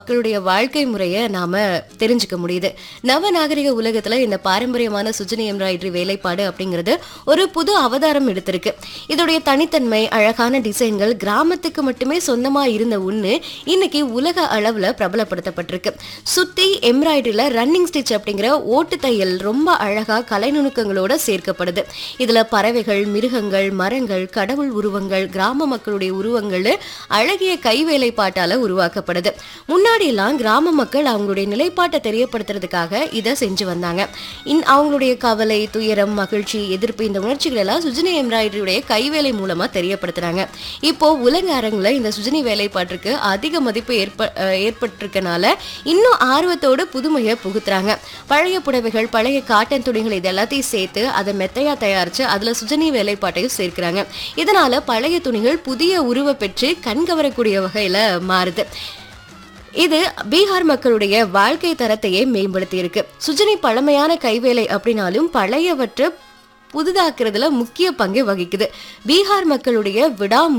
மக்களுடைய வாழ்க்கை முறையை நாம தெரிஞ்சுக்க முடியுது நவநாகரிக உலகத்துல இந்த பாரம்பரியமான சுஜனி எம்ப்ராய்டரி வேலைப்பாடு அப்படிங்கிறது ஒரு புது அவதாரம் எடுத்திருக்கு இதோடைய தனித்தன்மை அழகான டிசைன்கள் கிராமத்துக்கு மட்டுமே சொந்தமா இருந்த ஒண்ணு இன்னைக்கு உலக அளவுல பிரபலப்படுத்தப்பட்டிருக்கு சுத்தி எம்ப்ராய்டரியில ரன்னிங் ஸ்டிச் அப்படிங்கிற ஓட்டு தையல் ரொம்ப அழகா கலைநுணுக்கங்களோட சேர்க்கப்படுது இதுல பறவைகள் மிருகங்கள் மரங்கள் கடவுள் உருவங்கள் கிராம மக்களுடைய உருவங்கள் அழகிய கைவேலைப்பாட்டால உருவாக்கப்படுது முன்னாடி எல்லாம் கிராம மக்கள் அவங்களுடைய நிலைப்பாட்டை தெரியப்படுத்துறதுக்காக இதை செஞ்சு வந்தாங்க இன் அவங்களுடைய கவலை துயரம் மகிழ்ச்சி எதிர்ப்பு இந்த உணர்ச்சிகள் எல்லாம் சுஜினி எம்ப்ராய்டரியுடைய கைவேலை மூலமா தெரியப்படுத்துறாங்க இப்போ உலக அரங்குல இந்த சுஜினி வேலைப்பாட்டிற்கு அதிக மதிப்பு ஏற்ப அஹ் ஏற்பட்டிருக்கனால இன்னும் ஆர்வத்தோட புதுமையை புகுத்துறாங்க பழைய புடவைகள் பழைய காட்டன் துணிகள் இது எல்லாத்தையும் சேர்த்து அதை மெத்தையா தயாரிச்சு அதுல சுஜனி வேலைப்பாட்டையும் சேர்க்கிறாங்க இதனால பழைய துணிகள் புதிய உருவ பெற்று கண்கவரக்கூடிய வகையில மாறுது இது பீகார் மக்களுடைய வாழ்க்கை தரத்தையே மேம்படுத்தி இருக்கு சுஜனி பழமையான கைவேலை அப்படின்னாலும் பழையவற்றை புதிதாக்குறதுல முக்கிய பங்கு வகிக்குது பீகார் மக்களுடைய விடா